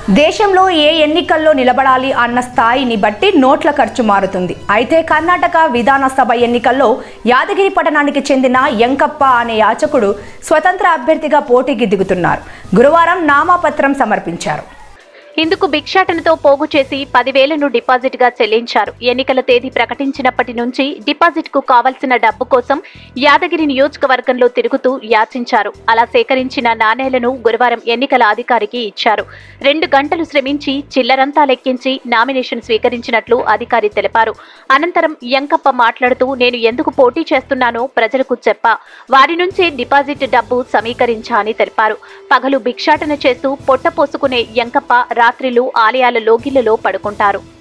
దేశంలో ఏ ఎన్నికల్లో నిలబడాలి అన్న స్థాయిని బట్టి నోట్ల ఖర్చు మారుతుంది అయితే కర్ణాటక విధానసభ ఎన్నికల్లో యాదగిరి పట్టణానికి చెందిన ఎంకప్ప అనే యాచకుడు స్వతంత్ర అభ్యర్థిగా పోటీకి దిగుతున్నారు గురువారం నామపత్రం సమర్పించారు ఇందుకు భిక్షాటనతో పోగు చేసి పదివేలను డిపాజిట్ గా చెల్లించారు ఎన్నికల తేదీ ప్రకటించినప్పటి నుంచి డిపాజిట్ కు కావలసిన డబ్బు కోసం యాదగిరి నియోజకవర్గంలో తిరుగుతూ యాచించారు అలా సేకరించిన నాణేలను గురువారం ఎన్నికల అధికారికి ఇచ్చారు రెండు గంటలు శ్రమించి చిల్లరంతా లెక్కించి నామినేషన్ స్వీకరించినట్లు అధికారి తెలిపారు అనంతరం ఎంకప్ప మాట్లాడుతూ నేను ఎందుకు పోటీ చేస్తున్నానో ప్రజలకు చెప్పా వారి నుంచే డిపాజిట్ డబ్బు సమీకరించా అని తెలిపారు పగలు భిక్షాటన చేస్తూ పొట్ట పోసుకునే ఎంకప్ప రాత్రిలు ఆలయాల లోగిళ్లలో పడుకుంటారు